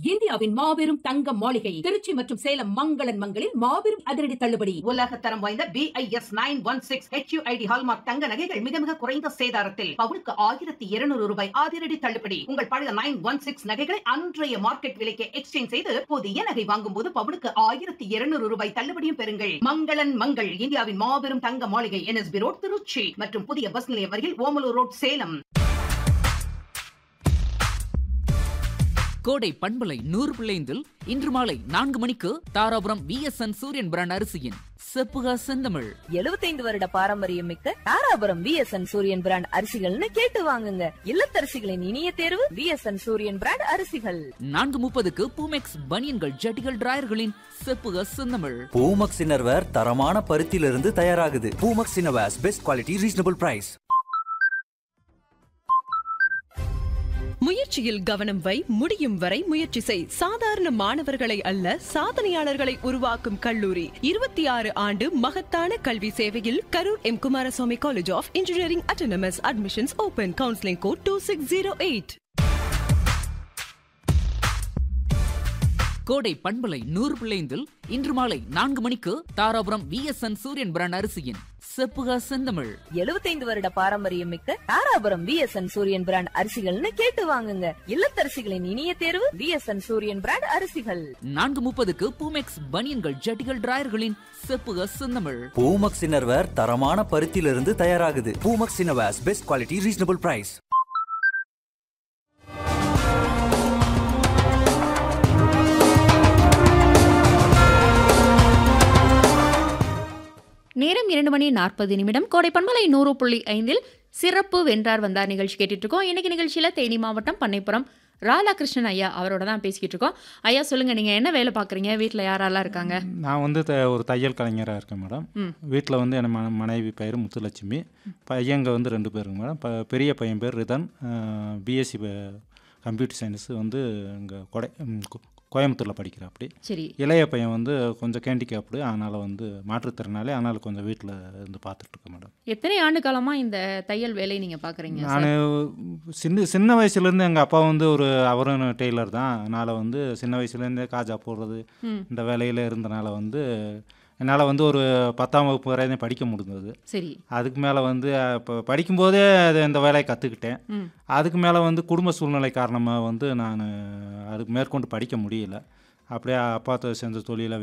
இந்தியாவின் மாபெரும் தங்க மாளிகை திருச்சி மற்றும் சேலம் மங்களன் மங்களில் மாபெரும் அதிரடி தள்ளுபடி உலக தரம் வாய்ந்த BIS nine one six HUID hallmark தங்க நகைகள் மிக மிக குறைந்த சேதாரத்தில் பவுனுக்கு ஆயிரத்தி இருநூறு ரூபாய் அதிரடி தள்ளுபடி உங்கள் பழைய நைன் ஒன் சிக்ஸ் நகைகளை அன்றைய மார்க்கெட் விலைக்கு எக்ஸ்சேஞ்ச் செய்து புதிய நகை வாங்கும் போது பவுனுக்கு ஆயிரத்தி இருநூறு ரூபாய் தள்ளுபடியும் பெறுங்கள் மங்களன் மங்கள் இந்தியாவின் மாபெரும் தங்க மாளிகை என்எஸ்பி ரோட் திருச்சி மற்றும் புதிய பஸ் நிலையம் அருகில் ஓமலூர் ரோட் சேலம் கோடை பண்பலை நூறு பிள்ளைந்தில் இன்று மாலை நான்கு மணிக்கு தாராபுரம் விஎஸ்என் சூரியன் பிராண்ட் அரிசியின் செப்புகா செந்தமிழ் 75 வருட பாரம்பரியம் மிக்க தாராபுரம் விஎஸ்என் சூரியன் பிராண்ட் அரிசிகள்னு கேட்டு வாங்குங்க இல்லத்தரசிகளின் இனிய தேர்வு விஎஸ்என் சூரியன் பிராண்ட் அரிசிகள் நான்கு முப்பதுக்கு பூமெக்ஸ் பனியன்கள் ஜட்டிகள் டிராயர்களின் செப்புகா செந்தமிழ் பூமக்ஸ் இன்னர்வேர் தரமான பருத்தியிலிருந்து தயாராகுது Poomex innerwears best quality reasonable price முயற்சியில் கவனம் வை முடியும் வரை முயற்சி செய் சாதாரண மாணவர்களை அல்ல சாதனையாளர்களை உருவாக்கும் கல்லூரி இருபத்தி ஆறு ஆண்டு மகத்தான கல்வி சேவையில் Karur M Kumaraswamy college of engineering autonomous admissions open counselling code two six zero eight Kodai பண்பலை நூறு பிள்ளைந்தில் இன்று மாலை நான்கு மணிக்கு தாராபுரம் விஎஸ்என் சூரியன் பிராண்ட் அரிசியின் செப்புகா செந்தமிழ் 75 வருட பாரம்பரியம் மிக்க தாராபுரம் விஎஸ்என் சூரியன் பிராண்ட் அரிசிகள்னு கேட்டு வாங்குங்க இல்லத்தரசிகளின் இனிய தேர்வு விஎஸ்என் சூரியன் பிராண்ட் அரிசிகள் நான்கு முப்பதுக்கு பூமெக்ஸ் பனியன்கள் ஜட்டிகள் டிராயர்களின் செப்புகா செந்தமிழ் பூமக்ஸ் இன்னர்வேர் தரமான பருத்தியிலிருந்து தயாராகுது Poomex innerwears best quality reasonable price நேரம் இரண்டு மணி நாற்பது நிமிடம் கோடை பண்பலை நூறு புள்ளி ஐந்தில் சிறப்பு வென்றார் வந்தார் நிகழ்ச்சி கேட்டுட்டு இருக்கோம் இன்னைக்கு நிகழ்ச்சியில் தேனி மாவட்டம் பண்ணைப்புறம் ராதாகிருஷ்ணன் ஐயா அவரோட தான் பேசிக்கிட்டு இருக்கோம் ஐயா சொல்லுங்க நீங்க என்ன வேலை பார்க்குறீங்க வீட்டில் யாரெல்லாம் இருக்காங்க நான் வந்து த- ஒரு தையல் கலைஞராக இருக்கேன் மேடம் ம். வீட்டில் வந்து என் ம- மனைவி பெயர் முத்துலட்சுமி பையங்க வந்து ரெண்டு பேருங்க மேடம் ப பெரிய பையன் பேர் ரிதன் பிஎஸ்சி கம்ப்யூட்டர் சயின்ஸ் வந்து இங்கே கொடை ம், கோ- கோயம்புத்தூரில் படிக்கிற அப்படி சரி இளைய பையன் வந்து கொஞ்சம் கேண்டிகேப்டு அதனால் வந்து மாற்றுத்திறனாலே அதனால் கொஞ்சம் வீட்டில் இருந்து பார்த்துட்ருக்கேன் மேடம் எத்தனை ஆண்டு காலமா இந்த தையல் வேலையை நீங்க பாக்குறீங்க நான் சின்ன சின்ன வயசுலேருந்து எங்கள் அப்பா வந்து ஒரு அவரும் டெய்லர் தான் அதனால் வந்து சின்ன வயசுலேருந்தே காஜா போடுறது ம். இந்த வேலையில் இருந்தனால வந்து என்னால் வந்து ஒரு பத்தாம் வகுப்பு வரை தான் படிக்க முடிந்தது சரி அதுக்கு மேலே வந்து இப்போ படிக்கும்போதே அது இந்த வேலையை கற்றுக்கிட்டேன் ம். அதுக்கு மேலே வந்து குடும்ப சூழ்நிலை காரணமாக வந்து நான் அதுக்கு மேற்கொண்டு படிக்க முடியல அப்படியே அப்பா செஞ்ச தொழிலை